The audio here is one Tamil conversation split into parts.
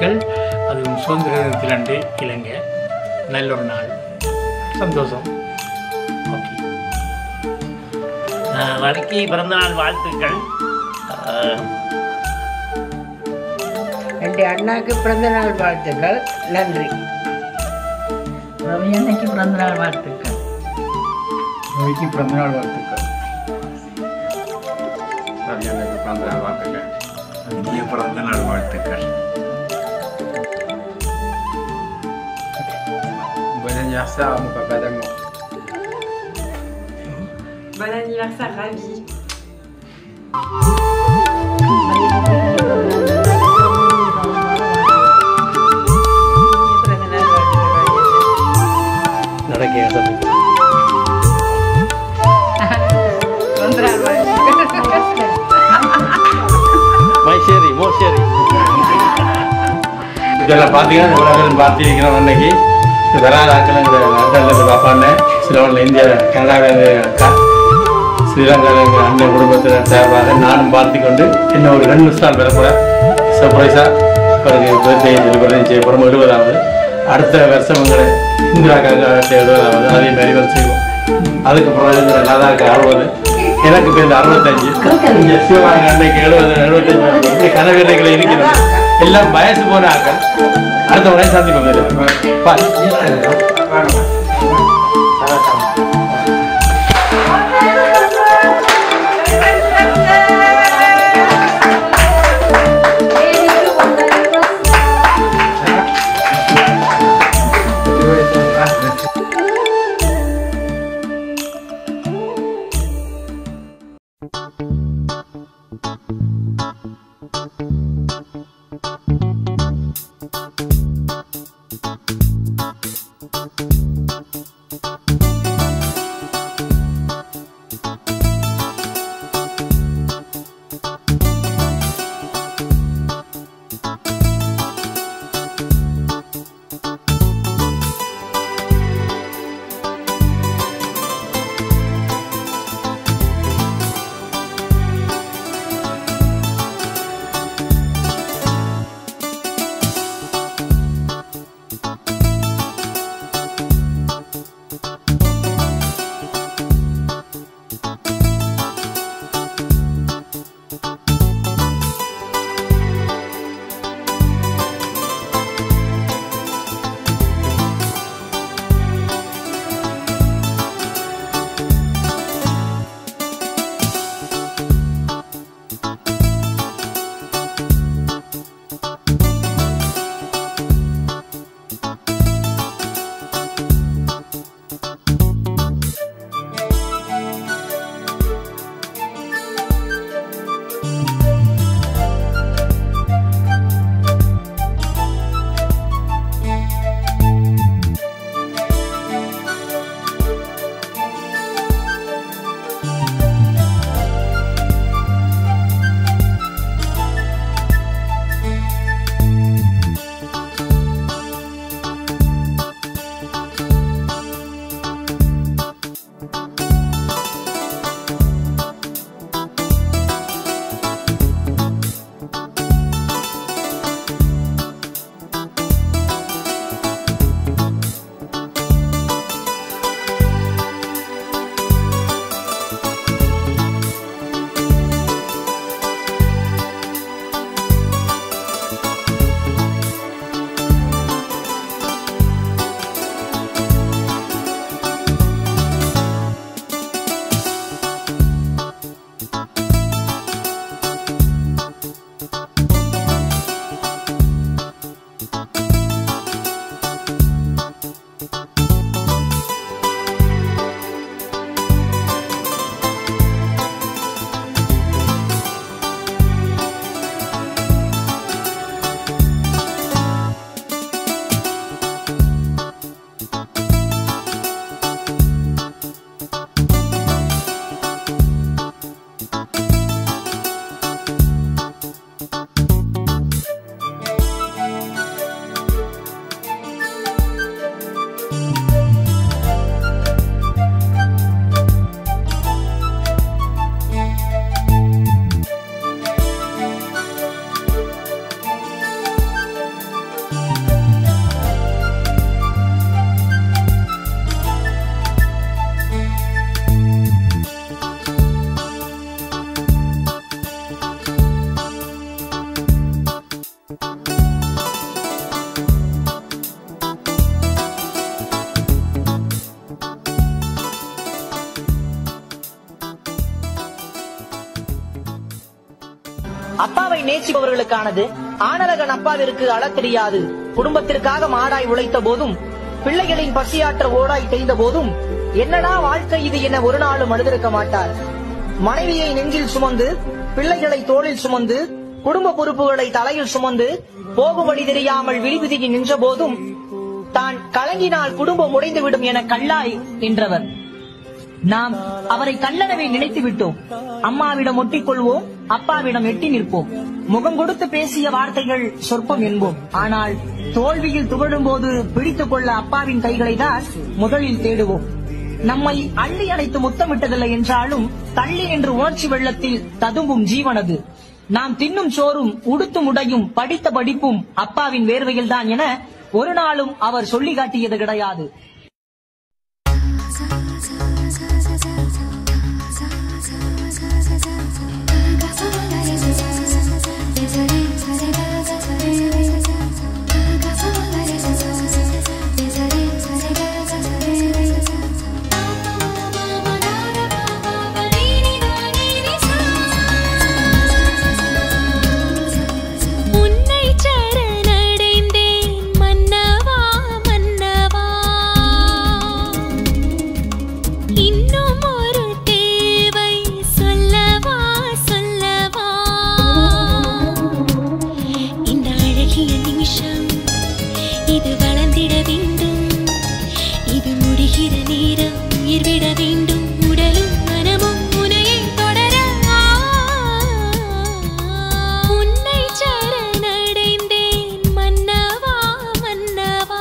வாழ்த்துக்கள் அதுவும் சுதந்திர தினத்தில் அன்று இலங்கை நல்ல ஒரு நாள் சந்தோஷம் ஓகே வடக்கி பிறந்தநாள் வாழ்த்துக்கள் அஹ், ரெண்டு அண்ணாக்கு பிறந்த நாள் வாழ்த்துக்கள் நன்றி ரவி அன்னைக்கு பிறந்தநாள் வாழ்த்துக்கள் ரவிக்கு பிறந்தநாள் வாழ்த்துக்கள் ரவியனுக்கு பிறந்த நாள் வாழ்த்துக்கள் இனிய பிறந்த நாள் வாழ்த்துக்கள் Bon anniversaire, mon papa d'amour. Bon anniversaire, Ravi. பிறந்த நாள் வாழ்த்துக்கள் நடக்க பிறந்த நாள் வாழ்த்துக்கள் மைசேரி மோசேரி இதெல்லாம் பார்த்தீங்கன்னா இந்த உலகம் பார்த்திருக்கிறோம் அன்னைக்கு வராத ஆக்கள் லண்டன்லேருந்து பாப்பான்னு சிலவனில் இந்தியா கனடாவிலேருந்து அக்கா ஸ்ரீலங்காவில் எங்கள் அண்ணன் குடும்பத்தினர் சார்பாக நானும் பார்த்து கொண்டு இன்னும் ஒரு ரெண்டு நிமிஷம் வர கூட சர்ப்ரைஸாக அவருக்கு பர்த்டே செலிப்ரேஷன் செய்ய போகிறோம் எழுபதாவது அடுத்த வருஷம் எங்களை இந்திரா காந்தி எழுபதாவது அதே மாதிரி வந்து செய்வோம் அதுக்கப்புறம் எங்களை லதாக்கு அறுபது எனக்கு இப்போ இந்த அறுபத்தஞ்சு இங்கே சிவகாங்க அன்னைக்கு எழுபது எழுபத்தஞ்சு இப்படி கனவேலைகளை இருக்கிறது எல்லாம் வயசு போன ஆக்கள் அடுத்த முறை சந்திப்போம் பாய் Thank நேசிப்பவர்களுக்கானது ஆனரகன் அப்பாவிற்கு அழத் தெரியாது குடும்பத்திற்காக மாடாய் உழைத்த போதும் பிள்ளைகளின் பசியாற்ற ஓடாய் தெரிந்த போதும் என்னடா வாழ்க்கை இது என ஒரு நாளும் அழுதிருக்க மாட்டார் மனைவியை நெஞ்சில் சுமந்து பிள்ளைகளை தோளில் சுமந்து குடும்ப பொறுப்புகளை தலையில் சுமந்து போகும் வழி தெரியாமல் விழிவிதிகி நின்ற போதும் தான் கலங்கினால் குடும்பம் உடைந்துவிடும் என கல்லாய் நின்றவர் நாம் அவரை கல்லறவே நினைத்து விட்டோம் அம்மாவிடம் ஒட்டிக்கொள்வோம் அப்பாவிடம் எட்டி நிற்போம் முகம் கொடுத்து பேசிய வார்த்தைகள் சொற்பம் என்போம் ஆனால் தோல்வியில் துவழும் போது பிடித்துக் கொள்ள அப்பாவின் கைகளை தான் முதலில் தேடுவோம் நம்மை அள்ளி அணைத்து முத்தமிட்டதில்லை என்றாலும் தள்ளி என்று உணர்ச்சி வெள்ளத்தில் ததும்பும் ஜீவனது நாம் தின்னும் சோறும் உடுத்தும் உடையும் படித்த படிப்பும் அப்பாவின் வேர்வையில்தான் என ஒரு நாளும் அவர் சொல்லி காட்டியது கிடையாது உன்னை சரணடைந்தேன் மன்னவா மன்னவா இன்னும் ஒரு தேவை சொல்லவா சொல்லவா இந்த அழகிய நிமிஷம் இது வளர்ந்திட வேண்டும் இது முடிகிற நேரம் உயிர் விட வேண்டும் உடலும் மனமும் உனையை தொடர உன்னை சரணடைந்தேன் மன்னவா மன்னவா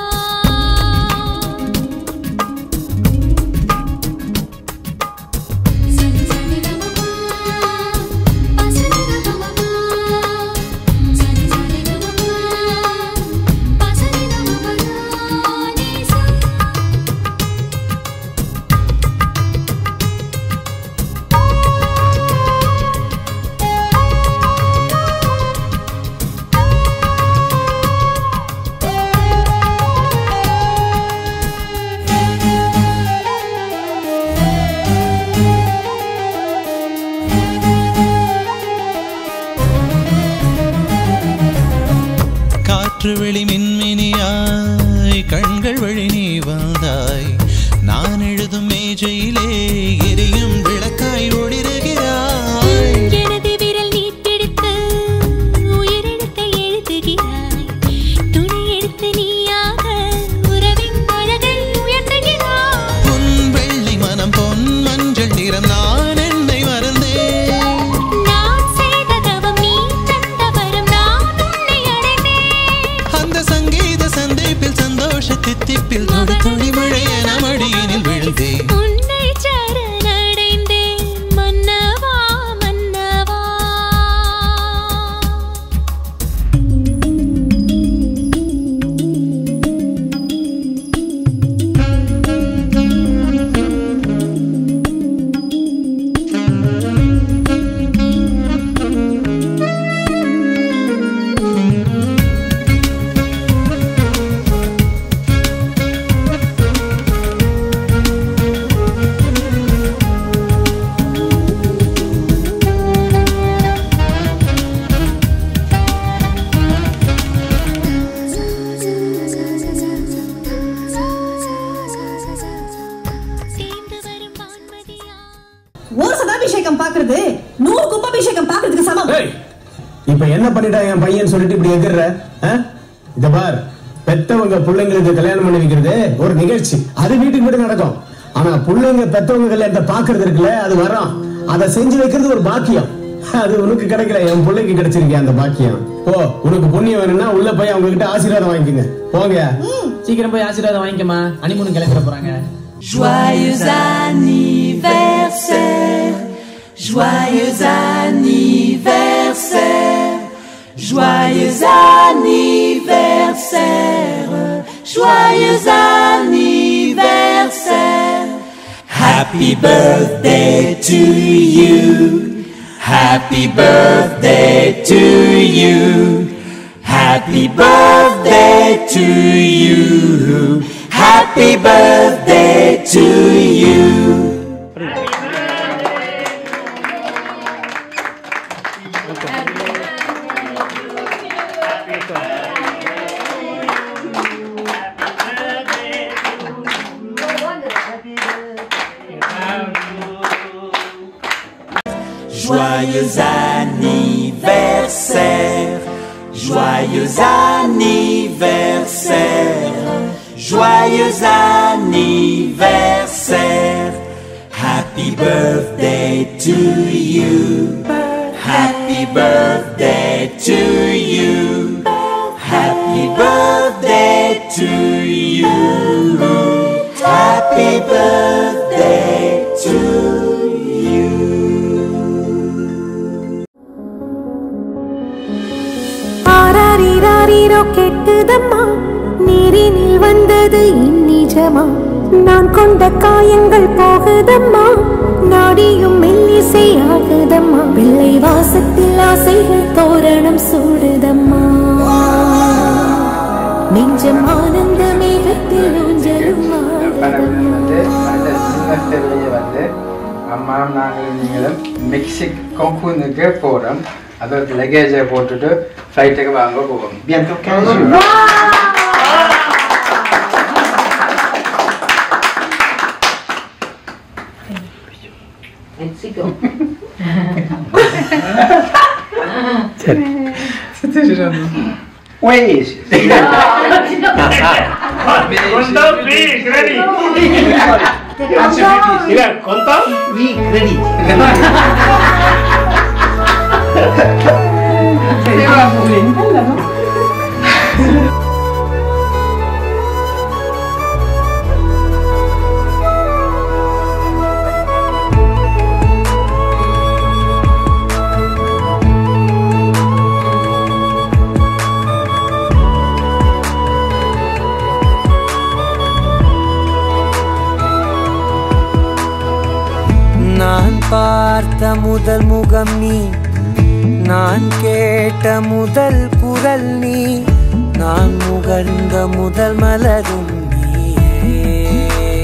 காற்று வெளி மின்மினியாய் கண்கள் வழி நீ வந்தாய் நான் எழுதும் மேஜையிலே எரியும் விளக்காய் ஒளிருகிறாய் எனது விரல் நீ பிடித்து உயிரெழுத்தை எழுதுகிறாய் துணி எடுத்து நீயாக உறவின் அழகை உயர்த்துகிறாய் பொன் வெள்ளி மனம் பொன் மஞ்சள் நிறம் நான் என்னை மறந்தேன் நான் செய்த தவம் நீ தந்த வரம் நான் உன்னை அடைந்தேன் அந்த சங்கீத சந்திப்பில் சந்தோஷ தித்திப்பில் தொடு துளி மழை என மடியினில் விழுந்தேன் உன்னை சரணடைந்தேன் மன்னவா மன்னவா சேர்ந்து வரும் வான்மதியா ஒரு சதாபிஷேகம் பாக்குறது நூறு கும்பாபிஷேகம் பாக்குறதுக்கு சமம் இப்ப என்ன பண்ணிட்டா என் பையன் சொல்லிட்டு இப்படி எதிர்ற ஆ? இத பார் பெத்தவங்க பிள்ளைங்களுக்கு கல்யாணம் பண்ணி வைக்கிறது ஒரு நிகழ்ச்சி அது வீட்டுக்கு வீடு நடக்கும் ஆனா பிள்ளைங்க பெத்தவங்க கல்யாணத்தை பாக்குறது இருக்குல்ல அது வரும் அதை செஞ்சு வைக்கிறது ஒரு பாக்கியம் அது உனக்கு கிடைக்கல என் பிள்ளைக்கு கிடைச்சிருக்கே அந்த பாக்கியம் ஓ உனக்கு புண்ணியம் வேணும்னா உள்ள போய் அவங்க கிட்ட ஆசீர்வாதம் வாங்கிக்கோங்க போங்க சீக்கிரம் போய் ஆசீர்வாதம் வாங்கிக்கமா அனிமூன் கிளம்பிட போறாங்க Joyeux anniversaire, joyeux anniversaire, joyeux anniversaire, joyeux anniversaire. Happy birthday to you, happy birthday to you, happy birthday to you, happy birthday to you. Joyeux anniversaire, joyeux anniversaire, joyeux anniversaire. Happy birthday to you. Happy birthday to you. Happy birthday to you. Happy birthday to you. ஆராரிராரிரோ கெட்டுதம்மா நீரினில் வந்தது இந்நிஜமா நான் கொண்ட காயங்கள் போகுதம்மா நாடியும் மெல்லிசை ஆகுதம்மா பிள்ளை வாசத்தில் ஆசைகள் தோரணம் சூடுதம்மா நெஞ்சம் ஆனந்த மேகத்தில் ஊஞ்சலும் ஆடுதம்மா வந்து அந்த சின்னத்தை வெளியே வந்து அம்மா நாங்கள் நீங்களும் மெக்சிக் கொங்குனுக்கு போகிறோம் அதற்கு லக்கேஜை போட்டுட்டு ஃப்ளைட்டுக்கு வாங்க போவோம் Bientôt 15 jours. மெக்சிகோ சரி Oui. Content, oui, credit. இல்ல, content? Oui, credit. நான் பார்த்த முதல் முகம் நீ நான் கேட்ட முதல் குரல் நீ நான் முகர்ந்த முதல் மலரும் நீயே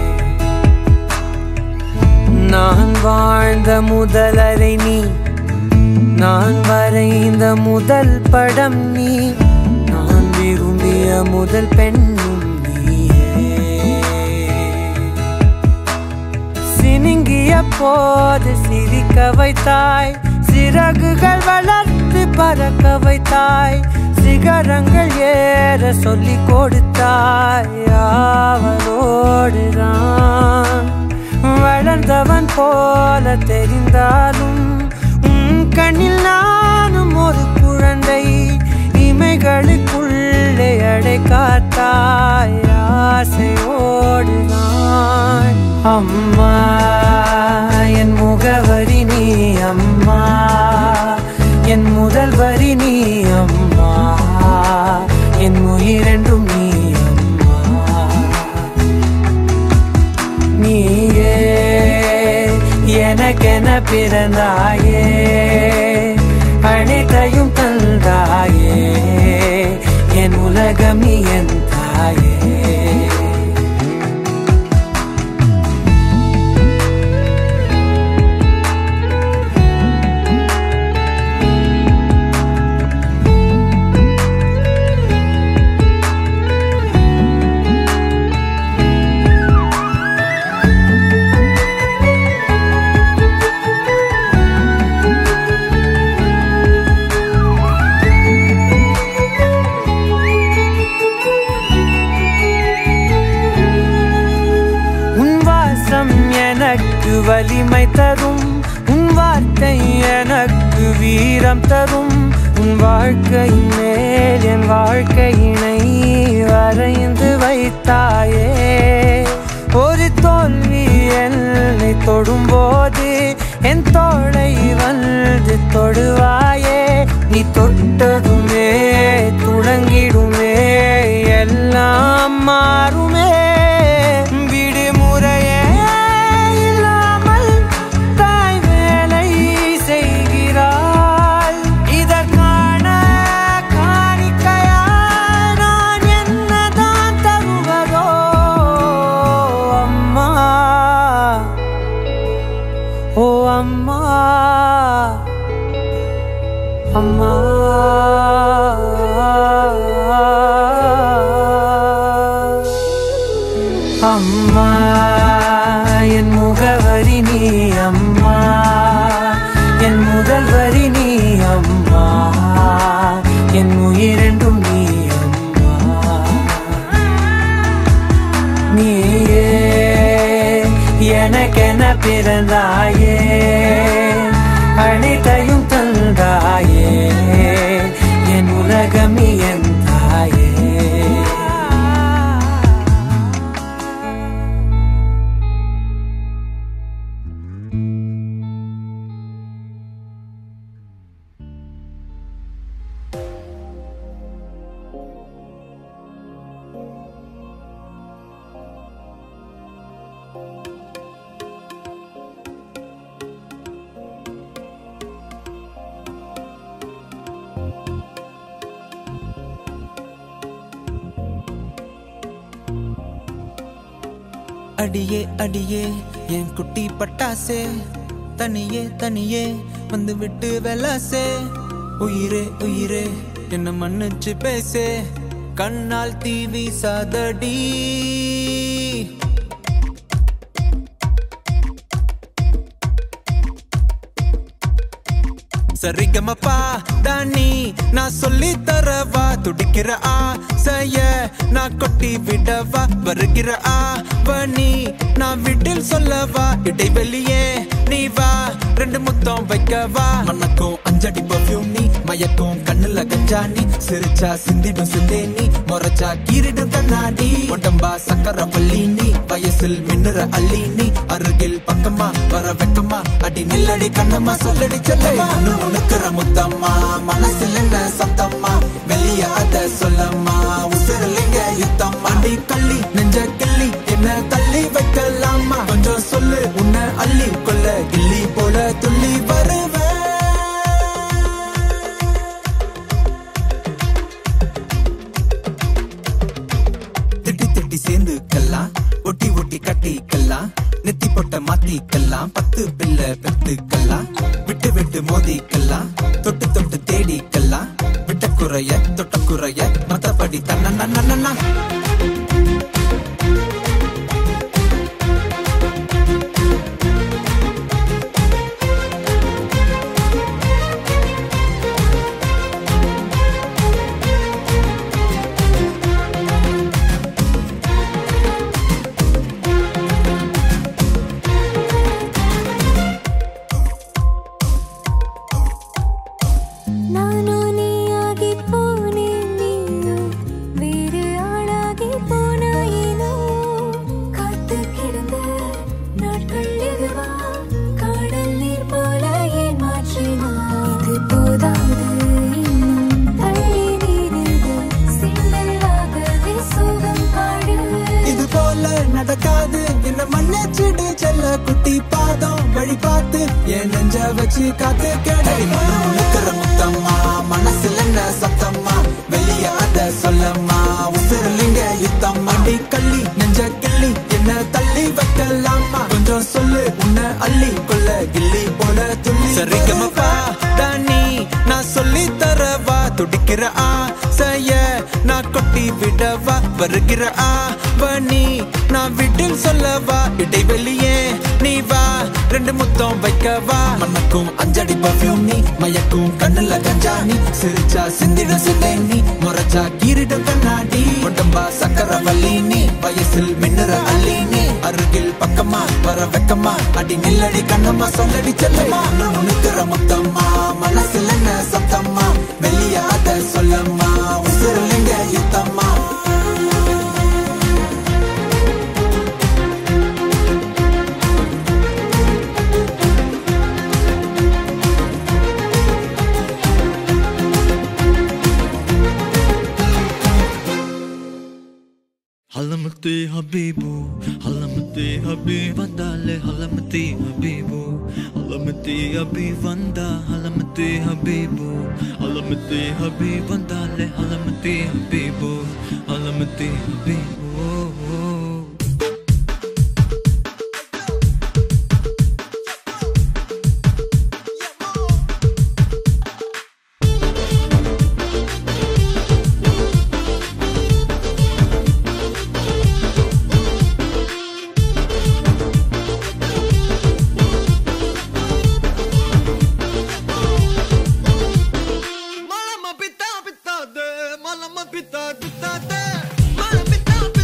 நான் வாழ்ந்த முதல் அறை நீ நான் வரைந்த முதல் படம் நீ நான் விரும்பிய முதல் பெண்ணும் சினுங்கிய போது சிரிக்க வைத்தாய் சிறகுகள் வளர்த்து பறக்க வைத்தாய் சிகரங்கள் ஏற சொல்லி கொடுத்தாய் அவரோடுதான் வளர்ந்தவன் போல தெரிந்தாலும் உன் கண்ணில் நானும் ஒரு குழந்தை இமைகளுக்குள்ளே அடை காத்தாய் ஆசையோடுதான் அம்மா என் முகவரி நீ அம்மா என் முதல் வரி நீ அம்மா என் உயிரென்றும் நீ அம்மா நீயே எனக்கென பிறந்தாயே அனைத்தையும் தந்தாயே என் உலகம் நீ என் தாயே உன் வாசம் எனக்கு வலிமை தரும் உன் வார்த்தை எனக்கு வீரம் தரும் உன் வாழ்க்கை மேல் என் வாழ்க்கையினை வரைந்து வைத்தாயே ஒரு தோல்வி என்னை தொடும்போது என் தோளை வந்து தொடுவாயே நீ தொட்டதுமே தொடங்கிடுமே எல்லாம் மாறுமே விடுமுறையே இல்லாமல் தாய் வேலை செய்கிறாள் இதற்கான காணிக்கையாய் நான் என்னதான் தருவதோ அம்மா ஓ அம்மா அம்மா அம்மா என் முகவரி நீ அம்மா என் பிறந்தாயே அனைத்தையும் தந்தாயே என் உலகம் என் தாயே அடியே அடியே என் குட்டி பட்டாசே தனியே தனியே வந்து விட்டு வெலாசே உயிரே உயிரே என்ன மன்னிச்சு பேசே கண்ணால் தீவி சாதடி சரிகமப்பா தானி நான் சொல்லி தரவா துடிக்கிற ஆசைய நான் கொட்டி விடவா வருகிற ஆவணி நான் வீட்டில் சொல்லவா இடைவெளியே நீ வா ரெண்டு முத்தம் வைக்கவா மனக்கும் அஞ்சடி பர்ஃபியூம் நீ மயக்கும் கண்ணுல கஞ்சா நீ சிரிச்சா சிந்திடும் சிந்தே நீ முறைச்சா கீரிடும் கண்ணாடி உடம்பா சக்கர பள்ளி நீ வயசில் மின்னுற அள்ளி நீ அருகில் பக்கமா வர வெக்கமா அடி நில்லடி கண்ணம்மா சொல்லடி செல்லம்மா உனக்குற முத்தம்மா மனசில் என்ன சத்தம்மா வெளிய அத சொல்லம்மா உசிரலிங்க யுத்தம் அடி கள்ளி நெஞ்ச கிள்ளி என்ன தள்ளி வைக்கலாமா கொஞ்சம் சொல்லு உன்னை அள்ளி கொள்ள கிள்ளி போல துள்ளி வருவேன் திட்டி திட்டி சேர்ந்துக்கலாம் ஒட்டி ஒட்டி கட்டிக்கலாம் நெத்தி பொட்ட மாத்திக்கலாம் பத்து பிள்ளை பெத்துக்கலாம் விட்டு விட்டு மோதிக்கலாம் தொட்டு தொட்டு தேடிக்கலாம் விட்ட குறைய தொட்ட குறைய மத்தபடி தன்ன ನಾನು ನೀಯಾಗಿ ಪೋನೆ ನೀನು ಬೇರೆ ஆளாகி போனாயினோ காத்து கிடந்த நாட்கள் எதுவா காடல் நீர் போல ஏன் மாற்றினா இது போதாது இன்னும் தள்ளி நீரிது சிந்தலாகவே சோகம் பாடு இது போல நடக்காது என்ன மன்னிச்சிடு செல்ல குட்டி பாதம் வழி பார்த்து என் நெஞ்ச வச்சு காத்து கேடடி உனக்குற முத்தம்மா மனசுல என்ன சத்தம்மா வெளிய அத சொல்லம்மா உசிரலிங்க யுத்தம் அடி கள்ளி நெஞ்ச கிள்ளி என்ன தள்ளி வைக்கலாமா கொஞ்சம் சொல்லு உன்னை அள்ளி கொள்ள கிள்ளி போல துள்ளி சரிகமப்பா தானி நான் சொல்லி தரவா துடிக்கிற ஆசைய நான் கொட்டி விடவா வருகிற ஆவணி நான் வீட்டில் சொல்லவா இடைவெளியே நீ வா ரெண்டு முத்தம் வைக்கவா மனக்கும் அஞ்சடி பர்ஃபியூம் நீ மயக்கும் கண்ணுல கஞ்சா நீ சிரிச்சா சிந்திடும் சிந்தை நீ முறைச்சா கீரிடும் கண்ணாடி உடம்பா சக்கர வள்ளி நீ வயசில் மின்னுற அள்ளி நீ அருகில் பக்கமா வர வெக்கமா அடி நில்லடி கண்ணம்மா சொல்லடி செல்லம்மா உனக்குற முத்தம்மா மனசில் என்ன சத்தம்மா வெளிய அத சொல்லம்மா உசுரலிங்க யுத்தம்மா حلمتي حبيبو حلمتي حبيب வந்தாலே حلمتي حبيبو حلمتي حبيب வந்தா حلمتي حبيبو حلمتي حبيب வந்தாலே حلمتي حبيبو حلمتي حبيبو Malama pita pita de, malama pita pita de, malama pita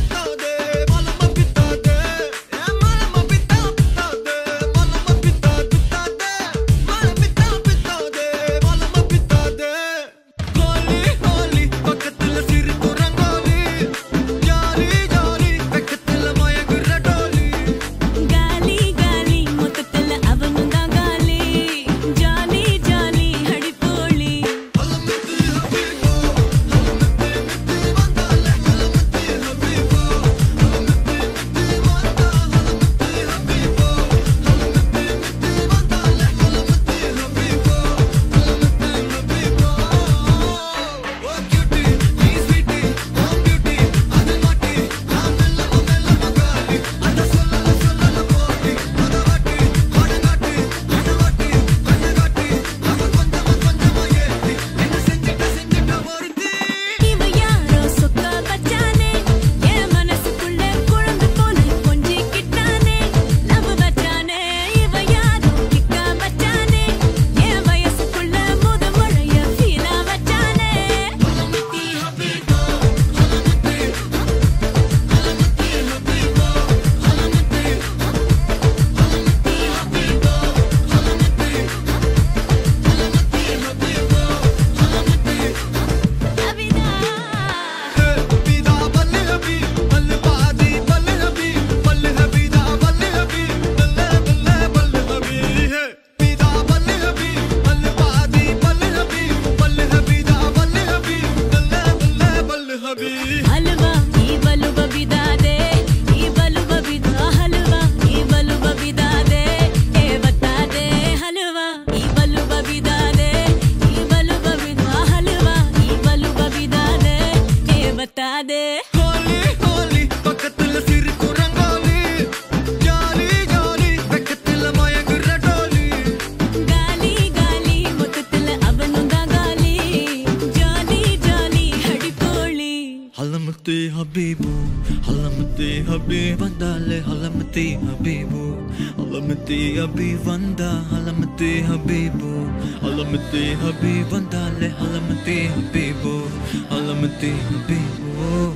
habibu halamati habib vandale halamati habibu halamati habib vanda halamati habibu halamati habib vandale halamati habibu halamati habibu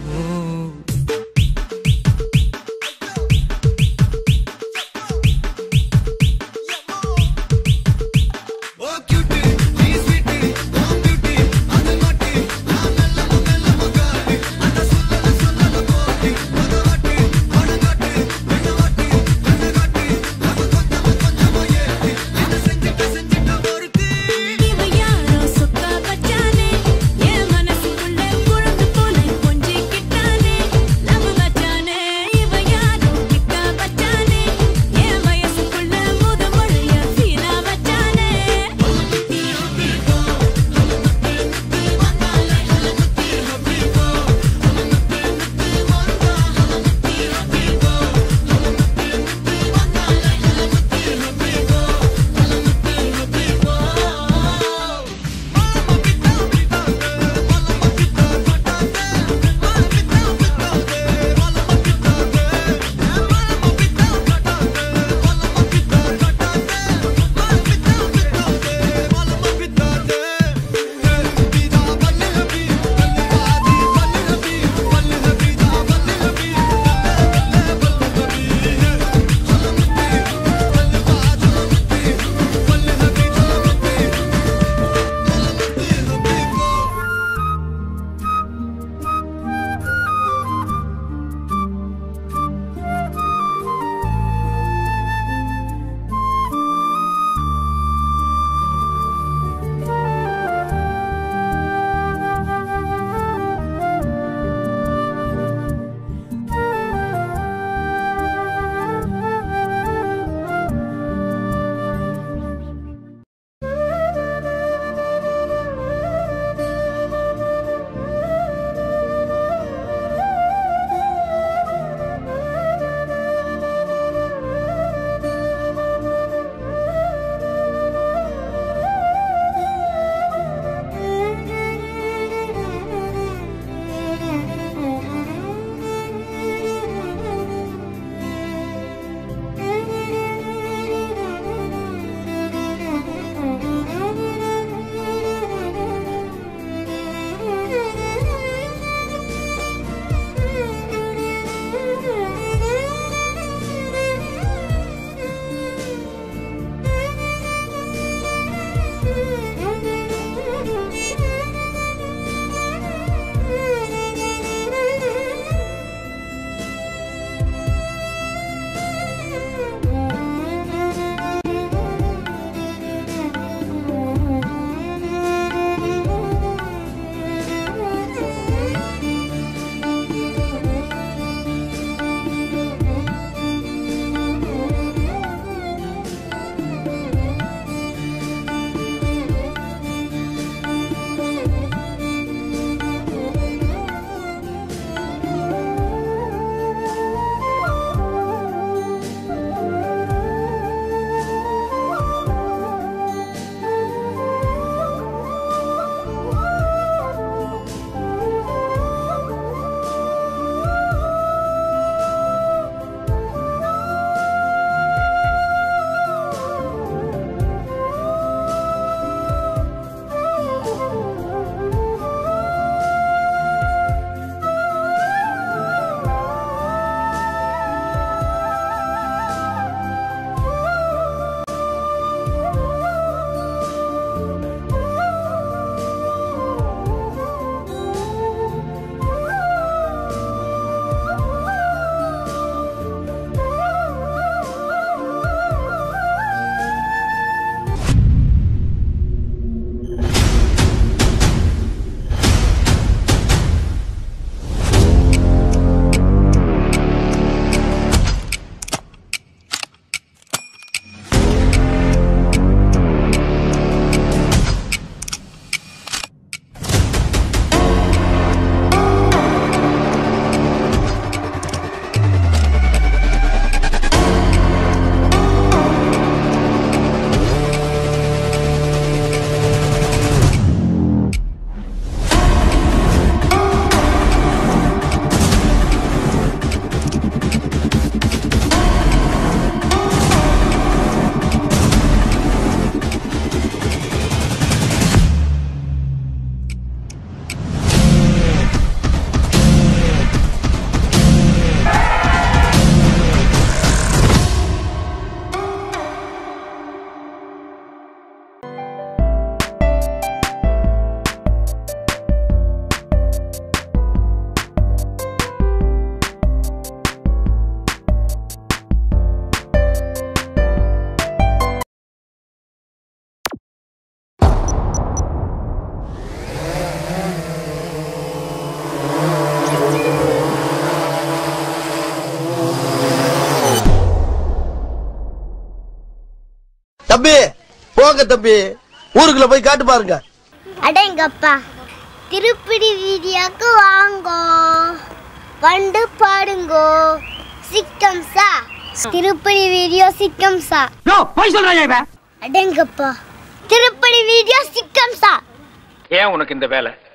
இவ யாரோ சொக்கா வச்சானே என் மனசுக்குள்ள குழந்தை போல கொஞ்சிக்கிட்டானே தம்பி போங்க தம்பி ஊருக்குள்ள போய் காட்டு பாருங்க அடேங்கப்பா திருப்பதி வீடியோக்கு வாங்கோ வந்து பாடுங்கோ சிக்கம் சா திருப்பதி வீடியோ சிக்கம் சா போய் சொல்றாயா இவன் அடேங்கப்பா திருப்பதி வீடியோ சிக்கம் சா ஏன் உனக்கு இந்த வேலை